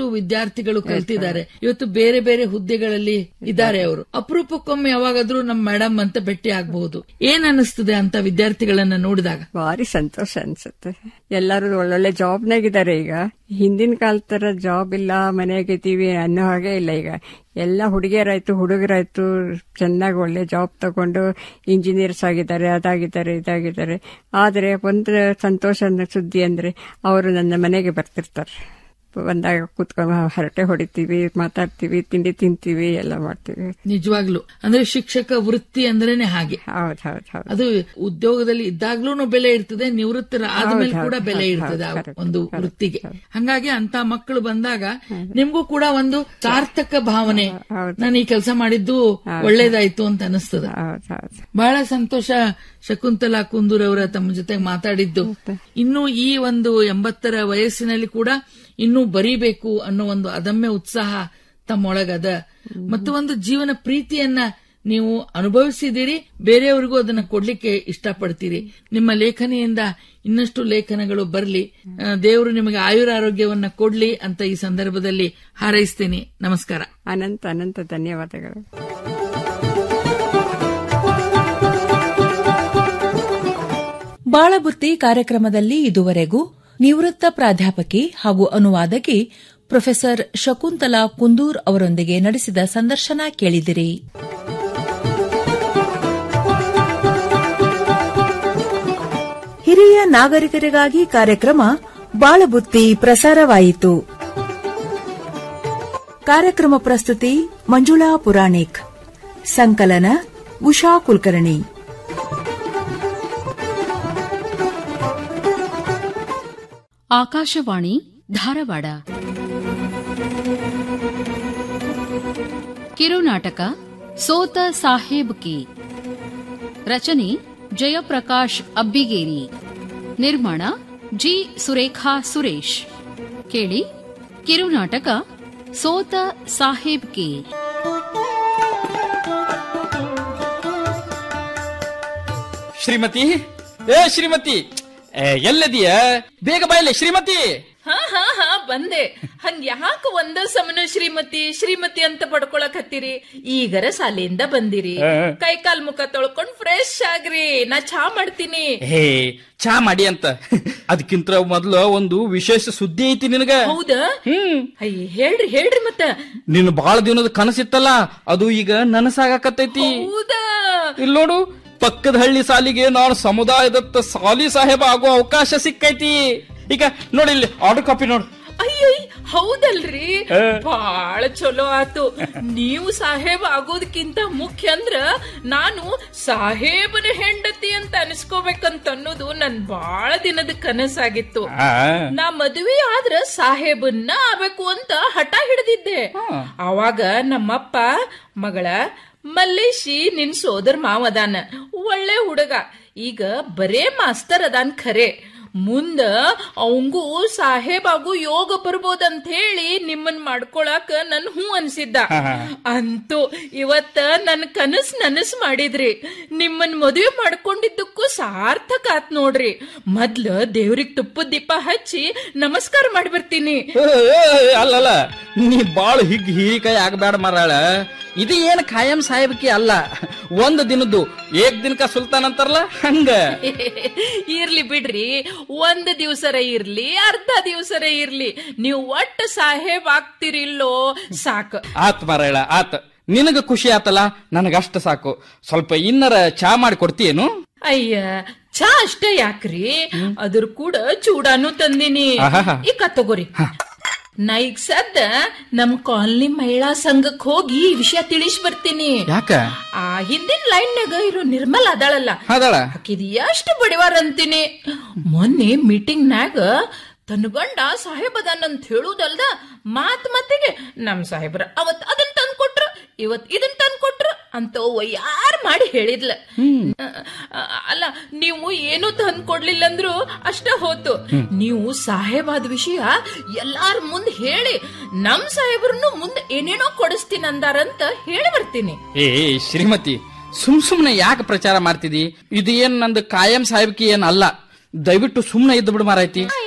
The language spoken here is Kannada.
ವಿದ್ಯಾರ್ಥಿಗಳು ಕಲ್ತಿದ್ದಾರೆ ಇವತ್ತು ಬೇರೆ ಬೇರೆ ಹುದ್ದೆಗಳಲ್ಲಿ ಇದ್ದಾರೆ ಅವರು ಅಪರೂಪಕ್ಕೊಮ್ಮೆ ಯಾವಾಗಾದ್ರೂ ನಮ್ ಮೇಡಮ್ ಅಂತ ಭೇಟಿ ಆಗಬಹುದು ಏನ್ ಅನಿಸ್ತದೆ ಅಂತ ವಿದ್ಯಾರ್ಥಿಗಳನ್ನ ನೋಡಿದಾಗ ಭಾರಿ ಸಂತೋಷ ಅನ್ಸುತ್ತೆ ಎಲ್ಲರೂ ಒಳ್ಳೊಳ್ಳೆ ಜಾಬ್ನಾಗಿದ್ದಾರೆ ಈಗ ಹಿಂದಿನ ಕಾಲ ತರ ಜಾಬ್ ಇಲ್ಲ ಮನೆಯಾಗಿದ್ದೀವಿ ಅನ್ನೋ ಹಾಗೆ ಇಲ್ಲ ಈಗ ಎಲ್ಲ ಹುಡುಗಿಯರಾಯ್ತು ಹುಡುಗರಾಯ್ತು ಚೆನ್ನಾಗಿ ಒಳ್ಳೆ ಜಾಬ್ ತಗೊಂಡು ಇಂಜಿನಿಯರ್ಸ್ ಆಗಿದ್ದಾರೆ ಅದಾಗಿದ್ದಾರೆ ಇದಾಗಿದ್ದಾರೆ ಆದರೆ ಒಂದು ಸಂತೋಷ ಅನ್ನೋ ಸುದ್ದಿ ಅಂದ್ರೆ ಅವರು ನನ್ನ ಮನೆಗೆ ಬರ್ತಿರ್ತಾರೆ ಬಂದಾಗ ಕೂತ್ಕೊಂಡು ಹರಟೆ ಹೊಡಿತೀವಿ ಮಾತಾಡ್ತೀವಿ ತಿಂಡಿ ತಿಂತೀವಿ ಎಲ್ಲ ಮಾಡ್ತೀವಿ ನಿಜವಾಗ್ಲು ಅಂದ್ರೆ ಶಿಕ್ಷಕ ವೃತ್ತಿ ಅಂದ್ರೇನೆ ಹಾಗೆ ಹೌದ್ ಹೌದ್ ಹೌದ್ ಅದು ಉದ್ಯೋಗದಲ್ಲಿ ಇದ್ದಾಗ್ಲೂ ಬೆಲೆ ಇರ್ತದೆ ನಿವೃತ್ತರ ಆದ್ಮೇಲೆ ಹೌದು, ಕೂಡ ಹೌದು, ಬೆಲೆ ಹೌದು, ಇರ್ತದೆ ಆ correct, ಒಂದು correct, ವೃತ್ತಿಗೆ ಹಂಗಾಗಿ ಅಂತ ಮಕ್ಕಳು ಬಂದಾಗ ನಿಮ್ಗೂ ಕೂಡ ಒಂದು ಸಾರ್ಥಕ ಭಾವನೆ ಹೌದು. ನಾನು ಈ ಕೆಲಸ ಮಾಡಿದ್ದು ಒಳ್ಳೇದಾಯ್ತು ಅಂತ ಅನಿಸ್ತದ ಹೌದ್ ಹೌದ್ ಬಹಳ ಸಂತೋಷ ಶಕುಂತಲಾ ಕುಂದೂರ್ ಅವರ ತಮ್ಮ ಜೊತೆ ಮಾತಾಡಿದ್ದು ಇನ್ನು ಈ ಒಂದು ಎಂಬತ್ತರ ವಯಸ್ಸಿನಲ್ಲಿ ಕೂಡ ಇನ್ನೂ ಬರೀಬೇಕು ಅನ್ನೋ ಒಂದು ಅದಮ್ಯ ಉತ್ಸಾಹ ತಮ್ಮೊಳಗದ ಮತ್ತು ಒಂದು ಜೀವನ ಪ್ರೀತಿಯನ್ನ ನೀವು ಅನುಭವಿಸಿದಿರಿ ಬೇರೆಯವರಿಗೂ ಅದನ್ನ ಕೊಡ್ಲಿಕ್ಕೆ ಇಷ್ಟಪಡ್ತೀರಿ ನಿಮ್ಮ ಲೇಖನಿಯಿಂದ ಇನ್ನಷ್ಟು ಲೇಖನಗಳು ಬರಲಿ ದೇವರು ನಿಮಗೆ ಆಯುರಾರೋಗ್ಯವನ್ನ ಕೊಡ್ಲಿ ಅಂತ ಈ ಸಂದರ್ಭದಲ್ಲಿ ಹಾರೈಸ್ತೇನೆ ನಮಸ್ಕಾರ ಅನಂತ ಅನಂತ ಧನ್ಯವಾದಗಳು ಬಾಳಬುತ್ತಿ ಕಾರ್ಯಕ್ರಮದಲ್ಲಿ ಇದುವರೆಗೂ ನಿವೃತ್ತ ಪ್ರಾಧ್ಯಾಪಕಿ ಹಾಗೂ ಅನುವಾದಕಿ ಪ್ರೊಫೆಸರ್ ಶಕುಂತಲಾ ಕುಂದೂರ್ ಅವರೊಂದಿಗೆ ನಡೆಸಿದ ಸಂದರ್ಶನ ಕೇಳಿದಿರಿ ಹಿರಿಯ ನಾಗರಿಕರಿಗಾಗಿ ಕಾರ್ಯಕ್ರಮ ಬಾಳಬುತ್ತಿ ಪ್ರಸಾರವಾಯಿತು ಕಾರ್ಯಕ್ರಮ ಪ್ರಸ್ತುತಿ ಮಂಜುಳಾ ಪುರಾಣಿಕ್ ಸಂಕಲನ ಉಷಾ ಕುಲಕರ್ಣಿ ಆಕಾಶವಾಣಿ ಧಾರವಾಡ ಕಿರುನಾಟಕ ಸೋತ ಸಾಹೇಬ್ ಕಿ ರಚನೆ ಜಯಪ್ರಕಾಶ್ ಅಬ್ಬಿಗೇರಿ ನಿರ್ಮಾಣ ಜಿ ಸುರೇಖಾ ಸುರೇಶ್ ಕೇಳಿ ಕಿರುನಾಟಕ ಸೋತ ಸಾಹೇಬ್ ಕಿ ಶ್ರೀಮತಿ ಏ ಶ್ರೀಮತಿ ಏ, ಎಲ್ಲದಿಯ ಬೇಗ ಬಾಯ್ಲೆ ಶ್ರೀಮತಿ ಹಾ ಹಾ ಹಾ ಬಂದೆ ಹಂಗ ಯಾಕ ಒಂದ ಸಮನ ಶ್ರೀಮತಿ ಶ್ರೀಮತಿ ಅಂತ ಪಡ್ಕೊಳಕ್ ಹತ್ತೀರಿ ಈಗರ ಶಾಲೆಯಿಂದ ಬಂದಿರಿ ಕೈ ಕಾಲ್ ಮುಖ ತೊಳ್ಕೊಂಡ್ ಫ್ರೆಶ್ ಆಗ್ರಿ ನಾ ಚಾ ಮಾಡ್ತೀನಿ ಹೇ ಚಾ ಮಾಡಿ ಅಂತ ಅದಕ್ಕಿಂತ ಮೊದ್ಲು ಒಂದು ವಿಶೇಷ ಸುದ್ದಿ ಐತಿ ನಿನಗ ಹೌದಾ ಅಯ್ಯ ಹೇಳ್ರಿ ಹೇಳ್ರಿ ಮತ್ತ ನಿನ್ನ ಬಾಳ ದಿನದ ಕನಸಿತ್ತಲ್ಲ ಅದು ಈಗ ನನಸಾಗಕತ್ತೈತಿ ಹೌದಾ ಇಲ್ಲಿ ನೋಡು ಪಕ್ಕದ ಹಳ್ಳಿ ಸಾಲಿಗೆ ನಾನು ಸಮುದಾಯದತ್ತ ಸಾಲಿ ಸಾಹೇಬ ಆಗೋ ಅವಕಾಶ ಸಿಕ್ಕೈತಿ ಈಗ ನೋಡಿ ಇಲ್ಲಿ ಆರ್ಡರ್ ಕಾಪಿ ನೋಡು ಅಯ್ಯೋ ಹೌದಲ್ರಿ ಬಾಳ ಚಲೋ ಆತು ನೀವು ಸಾಹೇಬ್ ಆಗೋದಕ್ಕಿಂತ ಮುಖ್ಯ ಅಂದ್ರ ನಾನು ಸಾಹೇಬನ ಹೆಂಡತಿ ಅಂತ ಅನ್ಸ್ಕೋಬೇಕಂತ ಅನ್ನೋದು ನನ್ ಬಾಳ ದಿನದ ಕನಸಾಗಿತ್ತು ಆ, ನಾ ಮದುವೆ ಆದ್ರ ಸಾಹೇಬನ್ನ ಆಗ್ಬೇಕು ಅಂತ ಹಠ ಹಿಡಿದಿದ್ದೆ ಅವಾಗ ನಮ್ಮಪ್ಪ ಮಗಳ ಮಲ್ಲೇಶಿ ನಿನ್ ಸೋದರ ಮಾವ ಅದಾನ ಒಳ್ಳೆ ಹುಡುಗ ಈಗ ಬರೇ ಮಾಸ್ತರ್ ಅದಾನ್ ಖರೆ ಮುಂದ ಅವಂಗೂ ಸಾಹೇಬಾಗೂ ಯೋಗ ಬರ್ಬೋದಂತ ಹೇಳಿ ನಿಮ್ಮನ್ ಮಾಡ್ಕೊಳಕ ನನ್ ಹೂ ಅನ್ಸಿದ್ದ ಅಂತೂ ಇವತ್ತ ನನ್ ಕನಸ್ ನನಸ್ ಮಾಡಿದ್ರಿ ನಿಮ್ಮನ್ ಮದುವೆ ಮಾಡ್ಕೊಂಡಿದ್ದಕ್ಕೂ ಸಾರ್ಥಕ ಆತ್ ನೋಡ್ರಿ ಮೊದ್ಲ ದೇವ್ರಿಗ್ ತುಪ್ಪದ ದೀಪ ಹಚ್ಚಿ ನಮಸ್ಕಾರ ಮಾಡಿ ಬರ್ತೀನಿ ಏ, ಏ, ಅಲ್ಲಲ್ಲ ನೀ ಬಾಳ ಹಿಗ್ ಹೀರಿಕಾಯಿ ಆಗಬೇಡ ಮರಾಳ ಇದು ಏನ್ ಖಾಯಂ ಸಾಹೇಬಕಿ ಅಲ್ಲ ಒಂದ್ ದಿನದ್ದು ಏಕ್ ದಿನಕ ಸುಲ್ತಾನ್ ಅಂತಾರಲ್ಲ ಹಂಗ ಇರ್ಲಿ ಬಿಡ್ರಿ ಒಂದ್ ದಿವ್ಸರ ಇರ್ಲಿ ಅರ್ಧ ದಿವ್ಸರ ಇರ್ಲಿ ನೀವು ಒಟ್ಟ ಸಾಹೇಬ್ ಆಗ್ತಿರಿಲ್ಲೋ ಸಾಕು ಆತ್ ಮರಾಳ ಆತ್ ನಿನಗ ಖುಷಿ ಆತಲ್ಲ ನನಗಷ್ಟ ಸಾಕು ಸ್ವಲ್ಪ ಇನ್ನರ ಚಾ ಮಾಡಿ ಕೊಡ್ತೀಯೇನು ಅಯ್ಯ ಚಾ ಅಷ್ಟೇ ಯಾಕ್ರಿ ಅದ್ರ ಕೂಡ ಚೂಡಾನು ತಂದಿನಿ ಆಹಾಹಾ. ಈಗ ತಗೋರಿ ನಾ ಈಗ ಸದ್ದ ನಮ್ ಕಾಲನಿ ಮಹಿಳಾ ಸಂಘಕ್ ಹೋಗಿ ಈ ವಿಷಯ ತಿಳಿಸ್ ಬರ್ತೀನಿ ಯಾಕ ಆ ಹಿಂದಿನ ಲೈನ್ಯಾಗ ಇರೋ ನಿರ್ಮಲ್ ಅದಾಳಲ್ಲ ಅದಳ ಆಕಿದ್ ಎಷ್ಟು ಬಡಿವಾರ ಅಂತೀನಿ ಮೊನ್ನೆ ಮೀಟಿಂಗ್ನಾಗ ತನ್ನ ಗಂಡ ಸಾಹೇಬ್ ಅದಾನಂತ ಹೇಳುದಲ್ದ ಮಾತ್ ಮತ್ತಿಗೆ ನಮ್ ಸಾಹೇಬ್ರ ಅವತ್ ಅದನ್ ತಂದ್ ಕೊಟ್ರು ಇವತ್ ಇದನ್ ತಂದ್ ಕೊಟ್ರು ಅಂತ ಯಾರ್ ಮಾಡಿ ಹೇಳಿದ್ಲ ಅ, ಅಲ್ಲ ನೀವು ಏನು ತಂದ್ ಕೊಡ್ಲಿಲ್ಲ ಅಂದ್ರು ಅಷ್ಟ ಹೋತು ನೀವು ಸಾಹೇಬಾದ ವಿಷಯ ಎಲ್ಲಾರ ಮುಂದ್ ಹೇಳಿ ನಮ್ ಸಾಹೇಬ್ರನ್ನು ಮುಂದೆ ಏನೇನೋ ಕೊಡಿಸ್ತೀನಿ ಅಂದಾರಂತ ಹೇಳಿ ಬರ್ತೀನಿ ಏ ಶ್ರೀಮತಿ ಸುಮ್ ಸುಮ್ನೆ ಯಾಕೆ ಪ್ರಚಾರ ಮಾಡ್ತಿದಿ ಇದು ಏನ್ ನಂದು ಕಾಯಂ ಸಾಹೇಬ್ಕಿ ಏನ್ ಅಲ್ಲ ದಯವಿಟ್ಟು ಸುಮ್ನೆ ಇದ್ದು ಬಿಡು ಮಾರಾಯ್ತಿ